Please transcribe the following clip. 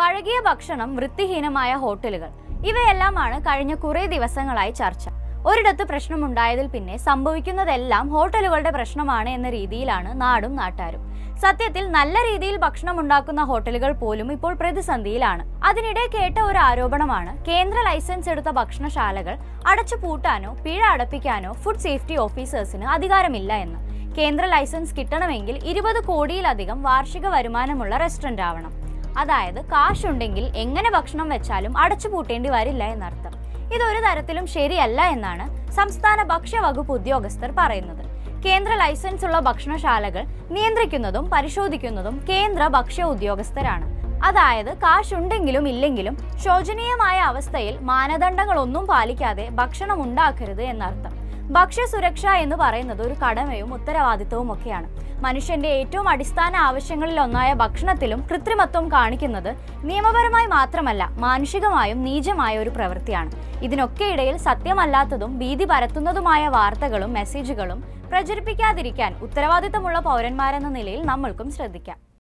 പഴകിയ ഭക്ഷണം വൃത്തിഹീനമായ ഹോട്ടലുകൾ ഇവയെല്ലാമാണ് കഴിഞ്ഞ കുറേ ദിവസങ്ങളായി ചർച്ച ഒരിടത്ത് പ്രശ്നമുണ്ടായതിൽ പിന്നെ സംഭവിക്കുന്നതെല്ലാം ഹോട്ടലുകളുടെ പ്രശ്നമാണ് എന്ന രീതിയിലാണ് നാടും നാട്ടാരും സത്യത്തിൽ നല്ല രീതിയിൽ ഭക്ഷണം ഉണ്ടാക്കുന്ന ഹോട്ടലുകൾ പോലും ഇപ്പോൾ പ്രതിസന്ധിയിലാണ് അതിനിടെ കേട്ട ഒരു ആരോപണമാണ് കേന്ദ്ര ലൈസൻസ് എടുത്ത ഭക്ഷണശാലകൾ അടച്ചു പൂട്ടാനോ പിഴ അടപ്പിക്കാനോ ഫുഡ് സേഫ്റ്റി ഓഫീസേഴ്സിന് അധികാരമില്ല എന്ന് കേന്ദ്ര ലൈസൻസ് കിട്ടണമെങ്കിൽ ഇരുപത് കോടിയിലധികം വാർഷിക വരുമാനമുള്ള റെസ്റ്റോറന്റ് ആവണം അതായത് കാശുണ്ടെങ്കിൽ എങ്ങനെ ഭക്ഷണം വെച്ചാലും അടച്ചുപൂട്ടേണ്ടി വരില്ല എന്നർത്ഥം ഇതൊരു തരത്തിലും ശരിയല്ല എന്നാണ് സംസ്ഥാന ഭക്ഷ്യവകുപ്പ് ഉദ്യോഗസ്ഥർ പറയുന്നത് കേന്ദ്ര ലൈസൻസ് ഉള്ള ഭക്ഷണശാലകൾ നിയന്ത്രിക്കുന്നതും പരിശോധിക്കുന്നതും കേന്ദ്ര ഭക്ഷ്യ ഉദ്യോഗസ്ഥരാണ് അതായത് കാശുണ്ടെങ്കിലും ഇല്ലെങ്കിലും ശോചനീയമായ അവസ്ഥയിൽ മാനദണ്ഡങ്ങളൊന്നും പാലിക്കാതെ ഭക്ഷണം ഉണ്ടാക്കരുത് എന്നർത്ഥം ഭക്ഷ്യസുരക്ഷ എന്ന് പറയുന്നത് ഒരു കടമയും ഉത്തരവാദിത്വവും ഒക്കെയാണ് മനുഷ്യന്റെ ഏറ്റവും അടിസ്ഥാന ആവശ്യങ്ങളിൽ ഒന്നായ ഭക്ഷണത്തിലും കൃത്രിമത്വം കാണിക്കുന്നത് നിയമപരമായി മാത്രമല്ല മാനുഷികമായും നീചമായ ഒരു പ്രവൃത്തിയാണ് ഇതിനൊക്കെ ഇടയിൽ സത്യമല്ലാത്തതും ഭീതി പരത്തുന്നതുമായ വാർത്തകളും മെസ്സേജുകളും പ്രചരിപ്പിക്കാതിരിക്കാൻ ഉത്തരവാദിത്തമുള്ള പൗരന്മാരെന്ന നിലയിൽ നമ്മൾക്കും ശ്രദ്ധിക്കാം